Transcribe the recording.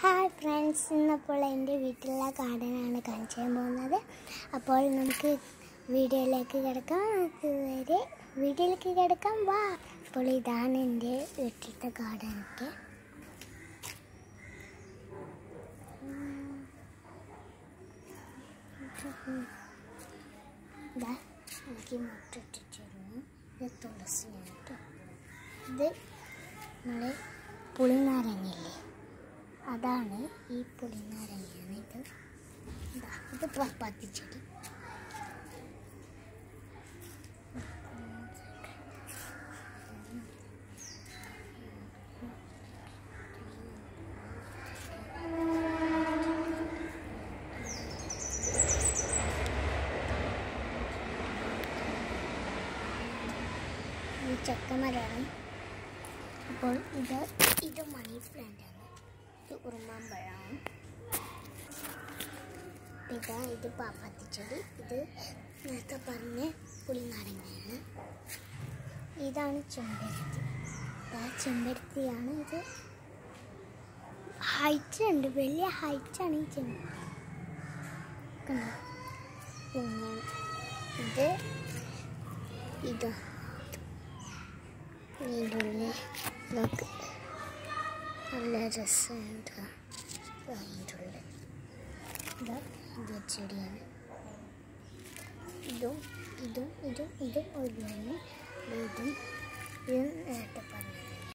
hi friends ഇന്നപ്പോൾ എൻ്റെ വീട്ടിലുള്ള ഗാർഡനാണ് കാണിച്ചു തരാൻ പോകുന്നത് അപ്പോൾ നമുക്ക് വീഡിയോയിലേക്ക് കിടക്കാം അതുവരെ വീഡിയോയിലേക്ക് കിടക്കാം വാ അപ്പോൾ ഇതാണ് എൻ്റെ വീട്ടിലത്തെ ഗാർഡനൊക്കെ ഇതാ എനിക്ക് മുട്ട ഇട്ടിട്ടിരുന്നു ഇത് തുളസിയാണ് കേട്ടോ ഇത് നമ്മൾ പുളിനാരങ്ങയില്ലേ അതാണ് ഈ പുളിനാരങ്ങയാണ് ഇത് ഇതാ ഇത് പപ്പാത്തിച്ചെടി ഈ ചക്കമരമാണ് അപ്പോൾ ഇത് ഇത് മണി പ്ലാന്റ് ആണ് ഇത് ഉറുമാമ്പഴമാണ് ഇതാ ഇത് പാപ്പാത്തിച്ചെടി ഇത് നേരത്തെ പറഞ്ഞ പുളിനാരങ്ങയാണ് ഇതാണ് ചെമ്പരത്തി ഇതാ ചെമ്പരത്തിയാണ് ഇത് ഹൈറ്റ് ഉണ്ട് വലിയ ഹൈറ്റാണ് ഈ ചെമ്പരത്തി കണ്ടോ പിന്നെ ഇത് ഇത് ഇതിൻ്റെ ഉള്ളിൽ നോക്ക് നല്ല രസമുണ്ട് അതിൻ്റെ ഉള്ളിൽ ഇതാ ഇത് ചെടിയാണ് ഇതും ഇതും ഇതും ഇതും ഒരുപോലെ ഇതും ഇതും നേരത്തെ പറഞ്ഞത്